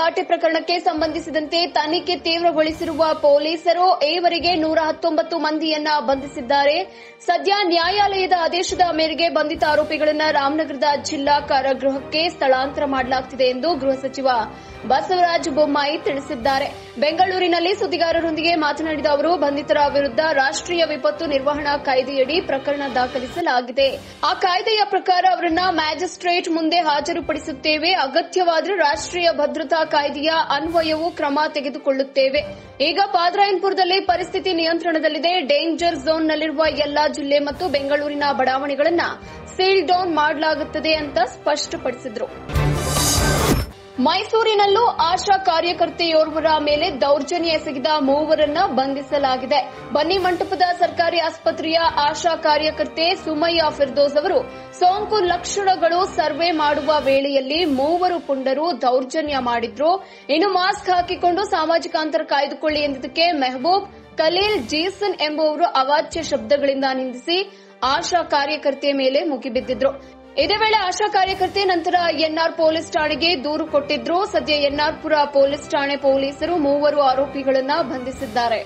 ಗಲಾಟೆ ಪ್ರಕರಣಕ್ಕೆ ಸಂಬಂಧಿಸಿದಂತೆ ತನಿಖೆ ತೀವ್ರಗೊಳಿಸಿರುವ ಪೊಲೀಸರು ಈವರೆಗೆ ನೂರ ಹತ್ತೊಂಬತ್ತು ಮಂದಿಯನ್ನ ಬಂಧಿಸಿದ್ದಾರೆ ಸದ್ಯ ನ್ಯಾಯಾಲಯದ ಆದೇಶದ ಮೇರೆಗೆ ಬಂಧಿತ ಆರೋಪಿಗಳನ್ನ ರಾಮನಗರದ ಜಿಲ್ಲಾ ಕಾರಾಗೃಹಕ್ಕೆ ಸ್ಥಳಾಂತರ ಮಾಡಲಾಗುತ್ತಿದೆ ಎಂದು ಗೃಹ ಸಚಿವ ಬಸವರಾಜ ಬೊಮ್ಮಾಯಿ ತಿಳಿಸಿದ್ದಾರೆ ಬೆಂಗಳೂರಿನಲ್ಲಿ ಸುದ್ದಿಗಾರರೊಂದಿಗೆ ಮಾತನಾಡಿದ ಅವರು ಬಂಧಿತರ ವಿರುದ್ಧ ರಾಷ್ಟ್ರೀಯ ವಿಪತ್ತು ನಿರ್ವಹಣಾ ಕಾಯ್ದೆಯಡಿ ಪ್ರಕರಣ ದಾಖಲಿಸಲಾಗಿದೆ ಆ ಕಾಯ್ದೆಯ ಪ್ರಕಾರ ಅವರನ್ನ ಮ್ಯಾಜಿಸ್ಟ್ರೇಟ್ ಮುಂದೆ ಹಾಜರುಪಡಿಸುತ್ತೇವೆ ಅಗತ್ಯವಾದರೆ ರಾಷ್ಟ್ರೀಯ ಭದ್ರತಾ ಕಾಯ್ದೆಯ ಅನ್ವಯವೂ ಕ್ರಮ ತೆಗೆದುಕೊಳ್ಳುತ್ತೇವೆ ಈಗ ಪಾದ್ರಾಯನ್ಪುರದಲ್ಲಿ ಪರಿಸ್ಥಿತಿ ನಿಯಂತ್ರಣದಲ್ಲಿದೆ ಡೇಂಜರ್ ಝೋನ್ನಲ್ಲಿರುವ ಎಲ್ಲಾ ಜಿಲ್ಲೆ ಮತ್ತು ಬೆಂಗಳೂರಿನ ಬಡಾವಣೆಗಳನ್ನ ಸೀಲ್ ಡೌನ್ ಮಾಡಲಾಗುತ್ತದೆ ಅಂತ ಸ್ಪಷ್ಟಪಡಿಸಿದರು ಮೈಸೂರಿನಲ್ಲೂ ಆಶಾ ಕಾರ್ಯಕರ್ತೆಯೋರ್ವರ ಮೇಲೆ ದೌರ್ಜನ್ಯ ಎಸಗಿದ ಮೂವರನ್ನ ಬಂಧಿಸಲಾಗಿದೆ ಬನ್ನಿ ಮಂಟಪದ ಸರ್ಕಾರಿ ಆಸ್ಪತ್ರೆಯ ಆಶಾ ಕಾರ್ಯಕರ್ತೆ ಸುಮಯ್ಯ ಫಿರ್ದೋಸ್ ಅವರು ಸೋಂಕು ಲಕ್ಷಣಗಳು ಸರ್ವೆ ಮಾಡುವ ವೇಳೆಯಲ್ಲಿ ಮೂವರು ಪುಂಡರು ದೌರ್ಜನ್ಯ ಮಾಡಿದ್ರು ಇನ್ನು ಮಾಸ್ಕ್ ಹಾಕಿಕೊಂಡು ಸಾಮಾಜಿಕ ಅಂತರ ಕಾಯ್ದುಕೊಳ್ಳಿ ಎಂದಿದ್ದಕ್ಕೆ ಮೆಹಬೂಬ್ ಖಲೀಲ್ ಜೀಸನ್ ಎಂಬುವರು ಅವಾಚ್ಯ ಶಬ್ದಗಳಿಂದ ನಿಂದಿಸಿ ಆಶಾ ಕಾರ್ಯಕರ್ತೆಯ ಮೇಲೆ ಮುಗಿಬಿದ್ದಿದ್ರು ಇದೇ ವೇಳೆ ಆಶಾ ಕಾರ್ಯಕರ್ತೆ ನಂತರ ಎನ್ಆರ್ ಪೊಲೀಸ್ ಠಾಣೆಗೆ ದೂರು ಕೊಟ್ಟಿದ್ರು ಸದ್ಯ ಎನ್ಆರ್ಪುರ ಪೊಲೀಸ್ ಠಾಣೆ ಪೊಲೀಸರು ಮೂವರು ಆರೋಪಿಗಳನ್ನ ಬಂಧಿಸಿದ್ದಾರೆ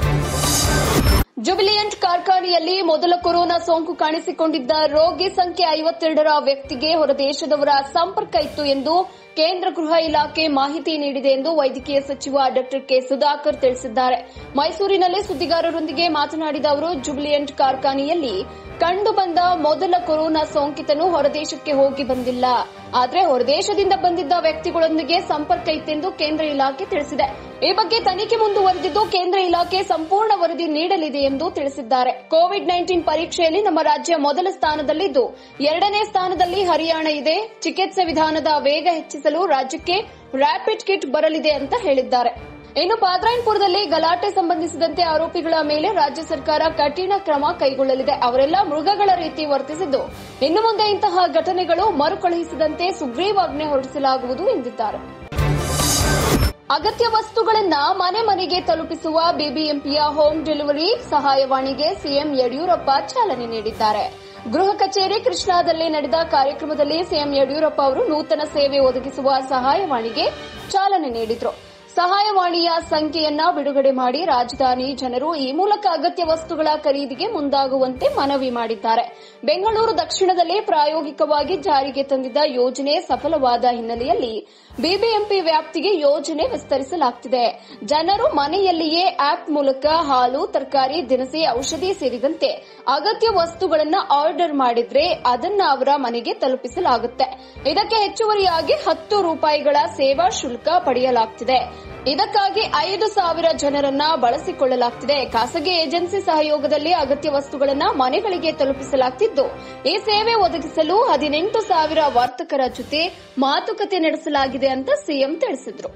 ಜುಬಿಲಿಯಂಟ್ ಕಾರ್ಖಾನೆಯಲ್ಲಿ ಮೊದಲ ಕೊರೋನಾ ಸೋಂಕು ಕಾಣಿಸಿಕೊಂಡಿದ್ದ ರೋಗಿ ಸಂಖ್ಯೆ ಐವತ್ತೆರಡರ ವ್ಯಕ್ತಿಗೆ ಹೊರದೇಶದವರ ಸಂಪರ್ಕ ಇತ್ತು ಎಂದು ಕೇಂದ್ರ ಗೃಹ ಇಲಾಖೆ ಮಾಹಿತಿ ನೀಡಿದೆ ಎಂದು ವೈದ್ಯಕೀಯ ಸಚಿವ ಡಾ ಕೆ ಸುಧಾಕರ್ ತಿಳಿಸಿದ್ದಾರೆ ಮೈಸೂರಿನಲ್ಲಿ ಸುದ್ದಿಗಾರರೊಂದಿಗೆ ಮಾತನಾಡಿದ ಅವರು ಜುಬಿಲಿಯಂಟ್ ಕಾರ್ಖಾನೆಯಲ್ಲಿ ಕಂಡುಬಂದ ಮೊದಲ ಕೊರೋನಾ ಸೋಂಕಿತನು ಹೊರದೇಶಕ್ಕೆ ಹೋಗಿ ಬಂದಿಲ್ಲ ಆದರೆ ಹೊರದೇಶದಿಂದ ಬಂದಿದ್ದ ವ್ಯಕ್ತಿಗಳೊಂದಿಗೆ ಸಂಪರ್ಕ ಇತ್ತೆಂದು ಕೇಂದ್ರ ಇಲಾಖೆ ತಿಳಿಸಿದೆ ಈ ಬಗ್ಗೆ ತನಿಖೆ ಮುಂದುವರೆದಿದ್ದು ಕೇಂದ್ರ ಇಲಾಖೆ ಸಂಪೂರ್ಣ ವರದಿ ನೀಡಲಿದೆ ಎಂದು ತಿಳಿಸಿದ್ದಾರೆ ಕೋವಿಡ್ ನೈನ್ಟೀನ್ ಪರೀಕ್ಷೆಯಲ್ಲಿ ನಮ್ಮ ರಾಜ್ಯ ಮೊದಲ ಸ್ಥಾನದಲ್ಲಿದ್ದು ಎರಡನೇ ಸ್ಥಾನದಲ್ಲಿ ಹರಿಯಾಣ ಇದೆ ಚಿಕಿತ್ಸೆ ವಿಧಾನದ ವೇಗ ಹೆಚ್ಚಿಸಲು ರಾಜ್ಯಕ್ಕೆ ರ್ಯಾಪಿಡ್ ಕಿಟ್ ಬರಲಿದೆ ಅಂತ ಹೇಳಿದ್ದಾರೆ ಇನ್ನು ಪಾದ್ರಾಯನ್ಪುರದಲ್ಲಿ ಗಲಾಟೆ ಸಂಬಂಧಿಸಿದಂತೆ ಆರೋಪಿಗಳ ಮೇಲೆ ರಾಜ್ಯ ಸರ್ಕಾರ ಕಠಿಣ ಕ್ರಮ ಕೈಗೊಳ್ಳಲಿದೆ ಅವರೆಲ್ಲ ಮೃಗಗಳ ರೀತಿ ವರ್ತಿಸಿದ್ದು ಇನ್ನು ಮುಂದೆ ಇಂತಹ ಘಟನೆಗಳು ಮರುಕಳುಹಿಸದಂತೆ ಸುಗ್ರೀವಾಜ್ಞೆ ಹೊರಡಿಸಲಾಗುವುದು ಎಂದಿದ್ದಾರೆ ಅಗತ್ಯ ವಸ್ತುಗಳನ್ನ ಮನೆ ಮನೆಗೆ ತಲುಪಿಸುವ ಬಿಬಿಎಂಪಿಯ ಹೋಮ್ ಡೆಲಿವರಿ ಸಹಾಯವಾಣಿಗೆ ಸಿಎಂ ಯಡಿಯೂರಪ್ಪ ಚಾಲನೆ ನೀಡಿದ್ದಾರೆ ಗೃಹ ಕಚೇರಿ ಕೃಷ್ಣಾದಲ್ಲಿ ನಡೆದ ಕಾರ್ಯಕ್ರಮದಲ್ಲಿ ಸಿಎಂ ಯಡಿಯೂರಪ್ಪ ಅವರು ನೂತನ ಸೇವೆ ಒದಗಿಸುವ ಸಹಾಯವಾಣಿಗೆ ಚಾಲನೆ ನೀಡಿದರು ಸಹಾಯವಾಣಿಯ ಸಂಖ್ಯೆಯನ್ನ ಬಿಡುಗಡೆ ಮಾಡಿ ರಾಜಧಾನಿ ಜನರು ಈ ಮೂಲಕ ಅಗತ್ಯ ವಸ್ತುಗಳ ಖರೀದಿಗೆ ಮುಂದಾಗುವಂತೆ ಮನವಿ ಮಾಡಿದ್ದಾರೆ ಬೆಂಗಳೂರು ದಕ್ಷಿಣದಲ್ಲಿ ಪ್ರಾಯೋಗಿಕವಾಗಿ ಜಾರಿಗೆ ತಂದಿದ್ದ ಯೋಜನೆ ಸಫಲವಾದ ಹಿನ್ನೆಲೆಯಲ್ಲಿ ಬಿಬಿಎಂಪಿ ವ್ಯಾಪ್ತಿಗೆ ಯೋಜನೆ ವಿಸ್ತರಿಸಲಾಗುತ್ತಿದೆ ಜನರು ಮನೆಯಲ್ಲಿಯೇ ಆಪ್ ಮೂಲಕ ಹಾಲು ತರಕಾರಿ ದಿನಸಿ ಔಷಧಿ ಸೇರಿದಂತೆ ಅಗತ್ಯ ವಸ್ತುಗಳನ್ನು ಆರ್ಡರ್ ಮಾಡಿದ್ರೆ ಅದನ್ನ ಅವರ ಮನೆಗೆ ತಲುಪಿಸಲಾಗುತ್ತೆ ಇದಕ್ಕೆ ಹೆಚ್ಚುವರಿಯಾಗಿ ಹತ್ತು ರೂಪಾಯಿಗಳ ಸೇವಾ ಶುಲ್ಕ ಪಡೆಯಲಾಗುತ್ತಿದೆ ಇದಕ್ಕಾಗಿ ಐದು ಸಾವಿರ ಜನರನ್ನ ಬಳಸಿಕೊಳ್ಳಲಾಗುತ್ತಿದೆ ಖಾಸಗಿ ಏಜೆನ್ಸಿ ಸಹಯೋಗದಲ್ಲಿ ಅಗತ್ಯ ವಸ್ತುಗಳನ್ನು ಮನೆಗಳಿಗೆ ತಲುಪಿಸಲಾಗುತ್ತಿದ್ದು ಈ ಸೇವೆ ಒದಗಿಸಲು ಹದಿನೆಂಟು ಸಾವಿರ ವರ್ತಕರ ಜೊತೆ ಮಾತುಕತೆ ನಡೆಸಲಾಗಿದೆ ಅಂತ ಸಿಎಂ ತಿಳಿಸಿದರು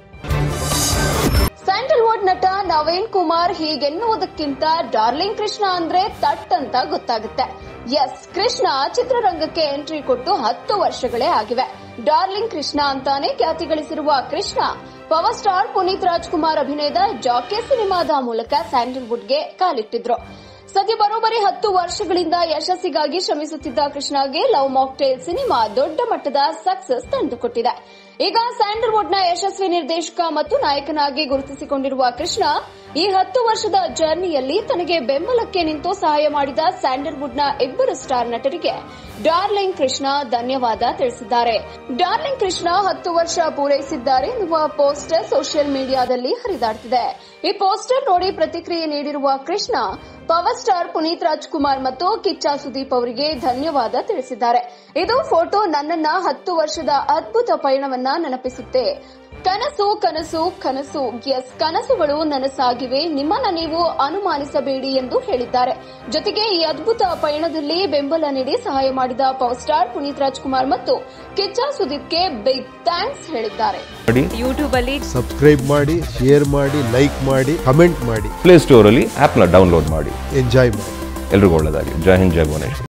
ಸ್ಯಾಂಡಲ್ವುಡ್ ನಟ ನವೀನ್ ಕುಮಾರ್ ಹೀಗೆನ್ನುವುದಕ್ಕಿಂತ ಡಾರ್ಲಿಂಗ್ ಕೃಷ್ಣ ಅಂದ್ರೆ ತಟ್ ಅಂತ ಗೊತ್ತಾಗುತ್ತೆ ಎಸ್ ಕೃಷ್ಣ ಚಿತ್ರರಂಗಕ್ಕೆ ಎಂಟ್ರಿ ಕೊಟ್ಟು ಹತ್ತು ವರ್ಷಗಳೇ ಆಗಿವೆ ಡಾರ್ಲಿಂಗ್ ಕೃಷ್ಣ ಅಂತಾನೆ ಖ್ಯಾತಿ ಗಳಿಸಿರುವ ಕೃಷ್ಣ ಪವರ್ ಸ್ಟಾರ್ ಪುನೀತ್ ರಾಜ್ಕುಮಾರ್ ಅಭಿನಯದ ಜಾಕೆ ಸಿನಿಮಾದ ಮೂಲಕ ಸ್ಯಾಂಡಲ್ವುಡ್ಗೆ ಕಾಲಿಟ್ಟಿದ್ರು ಸದ್ಯ ಬರೋಬ್ಬರಿ ಹತ್ತು ವರ್ಷಗಳಿಂದ ಯಶಸ್ಸಿಗಾಗಿ ಶ್ರಮಿಸುತ್ತಿದ್ದ ಕೃಷ್ಣಗೆ ಲವ್ ಮಾಕ್ಟೇಲ್ ಸಿನಿಮಾ ದೊಡ್ಡ ಮಟ್ಟದ ಸಕ್ಸಸ್ ತಂದುಕೊಟ್ಟಿದೆ ಈಗ ಸ್ಯಾಂಡಲ್ವುಡ್ನ ಯಶಸ್ವಿ ನಿರ್ದೇಶಕ ಮತ್ತು ನಾಯಕನಾಗಿ ಗುರುತಿಸಿಕೊಂಡಿರುವ ಕೃಷ್ಣ ಈ ಹತ್ತು ವರ್ಷದ ಜರ್ನಿಯಲ್ಲಿ ತನಗೆ ಬೆಂಬಲಕ್ಕೆ ನಿಂತು ಸಹಾಯ ಮಾಡಿದ ಸ್ಯಾಂಡಲ್ವುಡ್ನ ಇಬ್ಬರು ಸ್ಟಾರ್ ನಟರಿಗೆ ಡಾರ್ಲಿಂಗ್ ಕೃಷ್ಣ ಧನ್ಯವಾದ ತಿಳಿಸಿದ್ದಾರೆ ಡಾರ್ಲಿಂಗ್ ಕೃಷ್ಣ ಹತ್ತು ವರ್ಷ ಪೂರೈಸಿದ್ದಾರೆ ಎನ್ನುವ ಪೋಸ್ಟರ್ ಸೋಷಿಯಲ್ ಮೀಡಿಯಾದಲ್ಲಿ ಹರಿದಾಡ್ತಿದೆ ಈ ಪೋಸ್ಟರ್ ನೋಡಿ ಪ್ರತಿಕ್ರಿಯೆ ನೀಡಿರುವ ಕೃಷ್ಣ ಪವರ್ ಸ್ಟಾರ್ ಪುನೀತ್ ರಾಜ್ಕುಮಾರ್ ಮತ್ತು ಕಿಚ್ಚ ಸುದೀಪ್ ಅವರಿಗೆ ಧನ್ಯವಾದ ತಿಳಿಸಿದ್ದಾರೆ ಇದು ಫೋಟೋ ನನ್ನನ್ನ ಹತ್ತು ವರ್ಷದ ಅದ್ಭುತ ಪಯಣವನ್ನ ನೆನಪಿಸುತ್ತೆ ಕನಸು ಕನಸು ಕನಸು ಎಸ್ ಕನಸುಗಳು ನನಸಾಗಿವೆ ನಿಮ್ಮನ್ನ ನೀವು ಅನುಮಾನಿಸಬೇಡಿ ಎಂದು ಹೇಳಿದ್ದಾರೆ ಜೊತೆಗೆ ಈ ಅದ್ಭುತ ಪಯಣದಲ್ಲಿ ಬೆಂಬಲ ನೀಡಿ ಸಹಾಯ ಮಾಡಿದ ಪವರ್ ಸ್ಟಾರ್ ಪುನೀತ್ ರಾಜ್ಕುಮಾರ್ ಮತ್ತು ಕಿಚ್ಚ ಸುದೀಪ್ಗೆ ಬಿಗ್ ಥ್ಯಾಂಕ್ಸ್ ಹೇಳಿದ್ದಾರೆ ಮಾಡಿ ಯೂಟ್ಯೂಬ್ ಅಲ್ಲಿ ಸಬ್ಸ್ಕ್ರೈಬ್ ಮಾಡಿ ಶೇರ್ ಮಾಡಿ ಲೈಕ್ ಮಾಡಿ ಕಮೆಂಟ್ ಮಾಡಿ ಪ್ಲೇ ಸ್ಟೋರಲ್ಲಿ ಆ್ಯಪ್ನ ಡೌನ್ಲೋಡ್ ಮಾಡಿ ಎಂಜಾಯ್ ಮಾಡಿ ಎಲ್ರಿಗೂ ಒಳ್ಳೆಯದಾಗಲಿ ಜೈ ಹಿಂದ್ ಜೈ ಭುವನೇಶ್ವರ್